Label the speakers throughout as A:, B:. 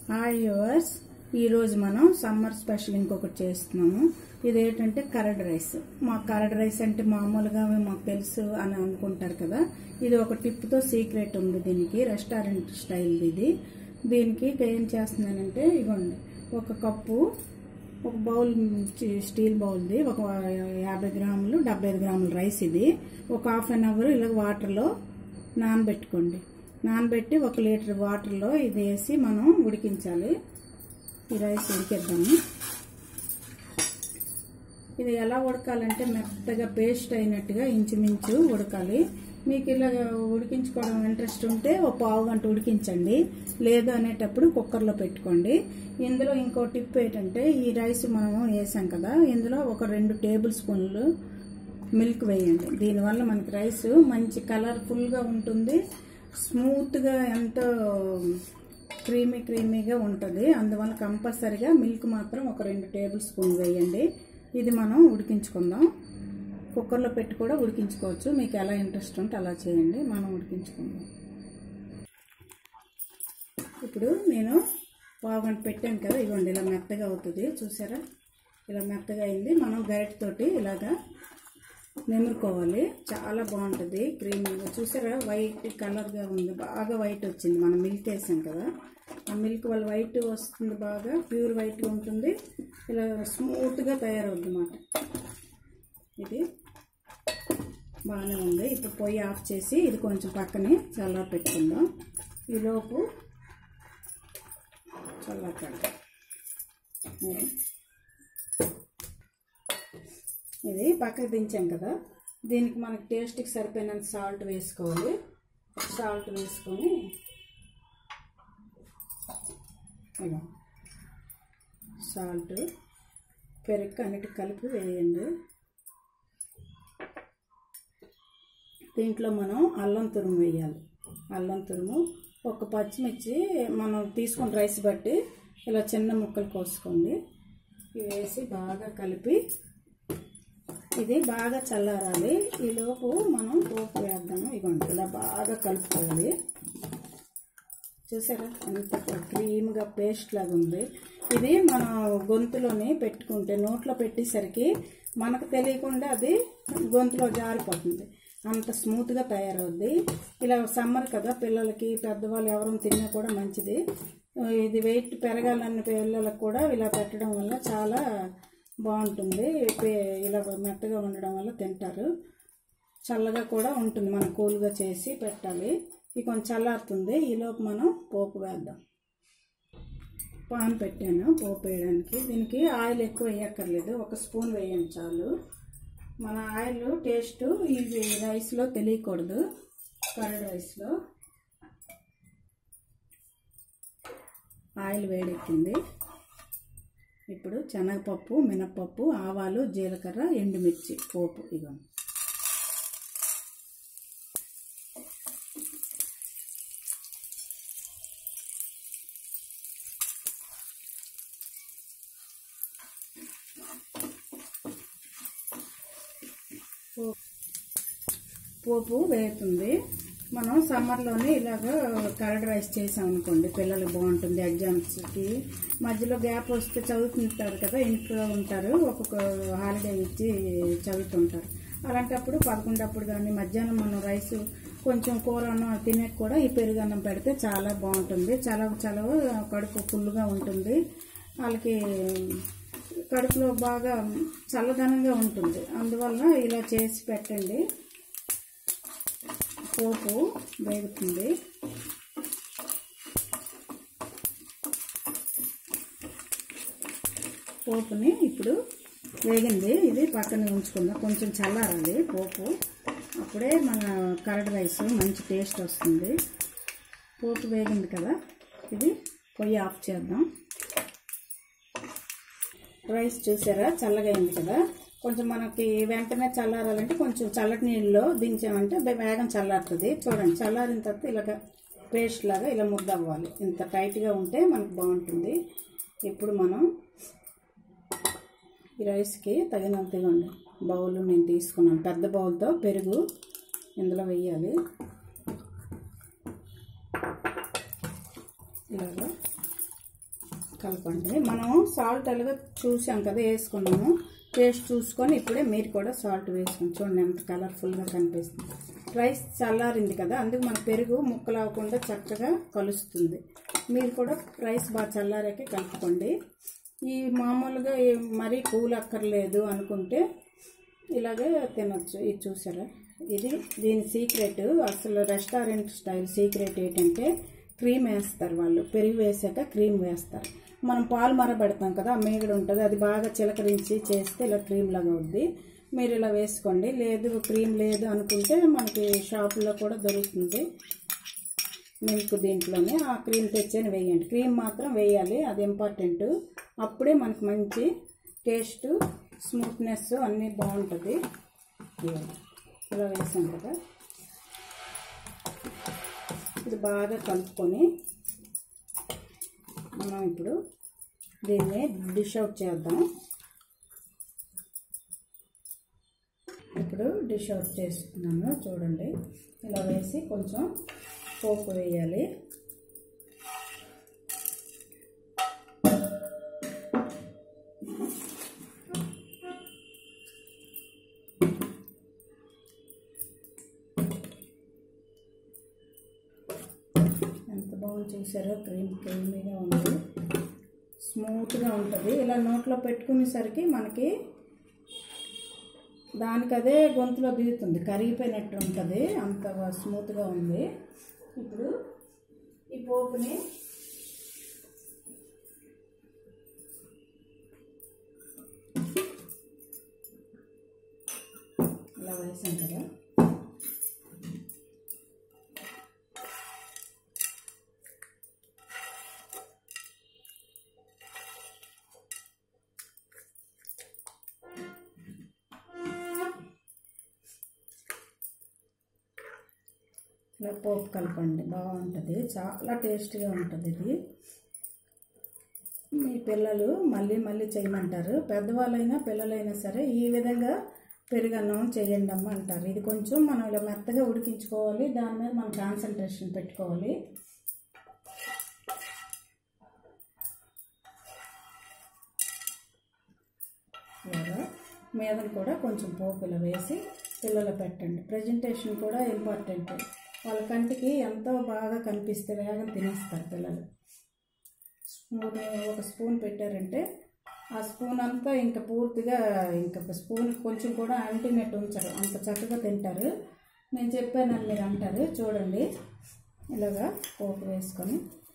A: Hi yours ఈరోజు మనం summer special ఇంకొకటి చేస్తున్నాము ఇదేంటంటే కరడ్ రైస్ మా కరడ్ రైస్ అంటే మామూలుగా మాకు తెలుసు అని అనుకుంటారు కదా ఇది ఒక టిప్తో సీక్రెట్ ఉంది దీనికి రెస్టారెంట్ స్టైల్ ఇది దీనికి ఏం చేస్తున్నానంటే ఇగోండి ఒక కప్పు ఒక బౌల్ చి- స్టీల్ బౌల్ది ఒక యాభై గ్రాములు డెబ్బై ఐదు గ్రాముల రైస్ ఇది ఒక హాఫ్ అన్ అవర్ ఇలా వాటర్లో నానబెట్టుకోండి నానబెట్టి ఒక లీటర్ వాటర్లో ఇది వేసి మనం ఉడికించాలి ఈ రైస్ ఉడికేద్దాము ఇది ఎలా ఉడకాలంటే మెత్తగా పేస్ట్ అయినట్టుగా ఇంచుమించు ఉడకాలి మీకు ఇలా ఉడికించుకోవడం ఇంట్రెస్ట్ ఉంటే ఒక పావు గంట ఉడికించండి లేదు అనేటప్పుడు కుక్కర్లో పెట్టుకోండి ఇందులో ఇంకో టిప్ ఏంటంటే ఈ రైస్ మనము వేసాం కదా ఇందులో ఒక రెండు టేబుల్ స్పూన్లు మిల్క్ వేయండి దీనివల్ల మనకి రైస్ మంచి కలర్ఫుల్గా ఉంటుంది స్మూత్గా ఎంతో క్రీమీ క్రీమీగా ఉంటుంది అందువల్ల కంపల్సరిగా మిల్క్ మాత్రం ఒక రెండు టేబుల్ స్పూన్ వేయండి ఇది మనం ఉడికించుకుందాం కుక్కర్లో పెట్టి కూడా ఉడికించుకోవచ్చు మీకు ఎలా ఇంట్రెస్ట్ ఉంటే అలా చేయండి మనం ఉడికించుకుందాం ఇప్పుడు నేను పావు గంట పెట్టాను కదా ఇవ్వండి ఇలా మెత్తగా అవుతుంది చూసారా ఇలా మెత్తగా అయింది మనం గైడ్ తోటి ఇలాగా నెమురుకోవాలి చాలా బాగుంటుంది క్రీమ్ చూసారా వైట్ కలర్గా ఉంది బాగా వైట్ వచ్చింది మనం మిల్క్ వేసాం కదా ఆ మిల్క్ వల్ల వైట్ వస్తుంది బాగా ప్యూర్ వైట్గా ఉంటుంది ఇలా స్మూత్గా తయారవుద్ది అన్నమాట ఇది బాగానే ఉంది ఇప్పుడు పొయ్యి ఆఫ్ చేసి ఇది కొంచెం పక్కనే చల్లార పెట్టుకుందాం ఈలోపు చల్లారకండి ఇది పక్కకు దించాం కదా దీనికి మనకి టేస్ట్కి సరిపోయినంత సాల్ట్ వేసుకోవాలి సాల్ట్ వేసుకొని ఇగో సాల్ట్ పెరుగు అన్నిటి కలిపి వేయండి దీంట్లో మనం అల్లం తురుము వేయాలి అల్లం తురుము ఒక పచ్చిమిర్చి మనం తీసుకున్న రైస్ బట్టి ఇలా చిన్న ముక్కలు కోసుకోండి ఇవి వేసి బాగా కలిపి ఇది బాగా చల్లారాలి ఈలోపు మనం పోపు వేద్దాము ఇగోండి ఇలా బాగా కలుపుకోవాలి చూసారా ఎంత క్రీమ్గా పేస్ట్ లాగా ఉంది ఇది మన గొంతులోని పెట్టుకుంటే నోట్లో పెట్టేసరికి మనకు తెలియకుండా అది గొంతులో జారిపోతుంది అంత స్మూత్గా తయారవుద్ది ఇలా సమ్మర్ కదా పిల్లలకి పెద్దవాళ్ళు ఎవరు తిన్నా కూడా మంచిది ఇది వెయిట్ పెరగాలన్న పిల్లలకు కూడా ఇలా పెట్టడం వల్ల చాలా బాగుంటుంది పే- ఇలా మెత్తగా ఉండడం వల్ల తింటారు చల్లగా కూడా ఉంటుంది మనం కూల్గా చేసి పెట్టాలి ఇది కొంచెం చల్లారుతుంది ఈలోపు మనం పోపు వేద్దాం పాన్ పెట్టాను పోపు వేయడానికి దీనికి ఆయిల్ ఎక్కువ వేయక్కర్లేదు ఒక స్పూన్ వేయండి చాలు మన ఆయిల్ టేస్ట్ ఇది రైస్లో తెలియకూడదు కర్డ్ రైస్లో ఆయిల్ వేడెక్కింది ఇప్పుడు శనగపప్పు మినపప్పు ఆవాలు జీలకర్ర ఎండుమిర్చి పోపు ఇగో పో- పోపు వేగుతుంది మనం సమ్మర్లోనే ఇలాగ కర్డ్ రైస్ చేసాం అనుకోండి పిల్లలకు బాగుంటుంది ఎగ్జామ్స్కి మధ్యలో గ్యాప్ వస్తే చదువుతుంటారు కదా ఇంట్లో ఉంటారు ఒక్కొక్క హాలిడే ఇచ్చి చదువుతుంటారు అలాంటప్పుడు పదకొండప్పుడు కానీ మధ్యాహ్నం మనం రైస్ కొంచెం కూర అన్నం తినే కూడా ఈ పెరుగన్నం పెడితే చాలా బాగుంటుంది చలవ చలవ కడుపు ఫుల్గా ఉంటుంది వాళ్ళకి కడుపులో బాగా చల్లదనంగా ఉంటుంది అందువల్ల ఇలా చేసి పెట్టండి పోపు వేగుతుంది పోపుని ఇప్పుడు వేగింది ఇది పక్కన ఉంచుకుందాం కొంచెం చల్లారాలి పోపు అప్పుడే మన కర్డ్ రైస్ మంచి టేస్ట్ వస్తుంది పోపు వేగింది కదా ఇది పొయ్యి ఆఫ్ చేద్దాం రైస్ చూసారా చల్లగా అయింది కదా కొంచెం మనకి వెంటనే చల్లారాలంటే కొంచెం చల్లటి నీళ్ళలో దించామంటే బే- వేగం చల్లారుతుంది చూడండి చల్లారిన తర్వాత ఇలాగ పేస్ట్ లాగా ఇలా ముద్ద అవ్వాలి ఇంత టైట్గా ఉంటే మనకు బాగుంటుంది ఇప్పుడు మనం ఈ రైస్కి తగినంత ఇవ్వండి బౌల్ నేను తీసుకున్నాను పెద్ద బౌల్తో పెరుగు ఇందులో వేయాలి ఇలాగా కలపండి మనం సాల్ట్ అలాగా చూసాం కదా వేసుకున్నాము టేస్ట్ చూసుకొని ఇప్పుడే మీరు కూడా సాల్ట్ వేసుకుని చూడండి ఎంత కలర్ఫుల్గా కనిపిస్తుంది రైస్ చల్లారింది కదా అందుకు మన పెరుగు ముక్కలు అవ్వకుండా చక్కగా కలుస్తుంది మీరు కూడా రైస్ బాగా చల్లారాకే కలుపుకోండి ఈ మామూలుగా ఈ మరీ కూల్ అక్కర్లేదు అనుకుంటే ఇలాగే తినొచ్చు ఇది చూసారా ఇది దీని సీక్రెట్ అసలు రెస్టారెంట్ స్టైల్ సీక్రెట్ ఏంటంటే క్రీమ్ వేస్తారు వాళ్ళు పెరుగు వేసాక క్రీమ్ వేస్తారు మనం పాలు మరబెడతాం కదా ఆ మేగడ ఉంటుంది అది బాగా చిలకరించి చేస్తే ఇలా క్రీమ్ లాగా అవుద్ది మీరు ఇలా వేసుకోండి లేదు క్రీమ్ లేదు అనుకుంటే మనకి షాపులో కూడా దొరుకుతుంది మిల్క్ దీంట్లోనే ఆ క్రీమ్ తెచ్చని వేయండి క్రీమ్ మాత్రం వేయాలి అది ఇంపార్టెంట్ అప్పుడే మనకు మంచి టేస్ట్ స్మూత్నెస్ అన్నీ బాగుంటుంది ఇదిగో. ఇలా వేసాం కదా ఇది బాగా కలుపుకొని మనం ఇప్పుడు దీన్ని డిష్ అవుట్ చేద్దాం ఇప్పుడు డిష్ అవుట్ చేసుకున్నాను చూడండి ఇలా వేసి కొంచెం పోపు వేయాలి ఎంత బాగుంది చూసారో క్రీమ్ క్రీమీగా ఉంది స్మూత్గా ఉంటుంది ఇలా నోట్లో పెట్టుకునేసరికి మనకి దానికి అదే గొంతులో దిగుతుంది కరిగిపోయినట్టు ఉంటుంది అంత స్మూత్గా ఉంది ఇప్పుడు ఈ పోపుని ఇలా వేసాం కదా ఇలా పోపు కలపండి బాగుంటుంది చాలా టేస్ట్గా ఉంటుంది ఇది మీ పిల్లలు మళ్ళీ మళ్ళీ చేయమంటారు పెద్దవాళ్ళైనా పిల్లలైనా సరే ఈ విధంగా పెరుగన్నం చేయండి అమ్మ అంటారు ఇది కొంచెం మనం ఇలా మెత్తగా ఉడికించుకోవాలి దాని మీద మనం కాన్సన్ట్రేషన్ పెట్టుకోవాలి ఇలాగా మీద కూడా కొంచెం పోపు ఇలా వేసి పిల్లలు పెట్టండి ప్రజెంటేషన్ కూడా ఇంపార్టెంట్ వాళ్ళ కంటికి ఎంతో బాగా కనిపిస్తే వేగం తినేస్తారు పిల్లలు స్పూన్ ఒక స్పూన్ పెట్టారంటే ఆ స్పూన్ అంతా ఇంకా పూర్తిగా ఇంకా స్పూన్ కొంచెం కూడా అంటినట్టు ఉంచరు అంత చక్కగా తింటారు నేను చెప్పానని మీరు అంటారు చూడండి ఇలాగా పోపు వేసుకొని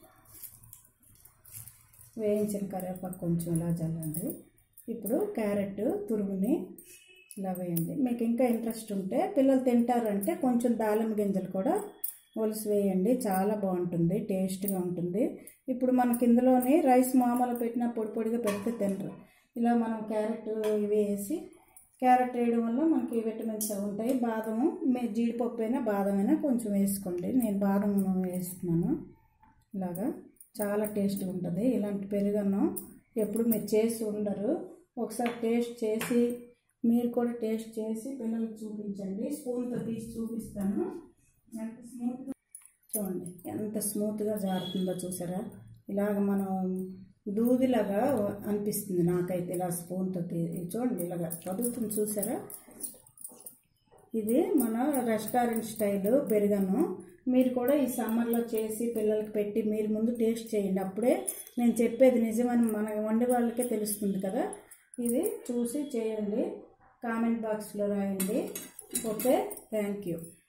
A: వేయించిన కరివేపాకు కొంచెం ఇలా చల్లండి ఇప్పుడు క్యారెట్ తురుగుని ఇలా వేయండి మీకు ఇంకా ఇంట్రెస్ట్ ఉంటే పిల్లలు తింటారంటే కొంచెం దాలింబ గింజలు కూడా ఒలిసి వేయండి చాలా బాగుంటుంది టేస్ట్గా ఉంటుంది ఇప్పుడు మనకి ఇందులోని రైస్ మామూలు పెట్టిన పొడి పొడిగా పెడితే తినరు ఇలా మనం క్యారెట్ ఇవి వేసి క్యారెట్ వేయడం వల్ల మనకి విటమిన్స్ అవి ఉంటాయి బాదము మీ జీడిపప్పు అయినా బాదం అయినా కొంచెం వేసుకోండి నేను బాదం వేస్తున్నాను ఇలాగా చాలా టేస్ట్గా ఉంటుంది ఇలాంటి పెరుగన్నం ఎప్పుడు మీరు చేసి ఉండరు ఒకసారి టేస్ట్ చేసి మీరు కూడా టేస్ట్ చేసి పిల్లలకు చూపించండి స్పూన్తో తీసి చూపిస్తాను ఎంత స్మూత్ చూడండి ఎంత స్మూత్గా జారుతుందో చూసారా ఇలాగ మనం దూదిలాగా అనిపిస్తుంది నాకైతే ఇలా స్పూన్తో తీ- చూడండి ఇలాగ చదువుతుంది చూసారా ఇది మన రెస్టారెంట్ స్టైల్ పెరుగను మీరు కూడా ఈ సమ్మర్లో చేసి పిల్లలకి పెట్టి మీరు ముందు టేస్ట్ చేయండి అప్పుడే నేను చెప్పేది నిజమని మన వండే వాళ్ళకే తెలుస్తుంది కదా ఇది చూసి చేయండి కామెంట్ బాక్స్లో రాయండి ఓకే థ్యాంక్ యూ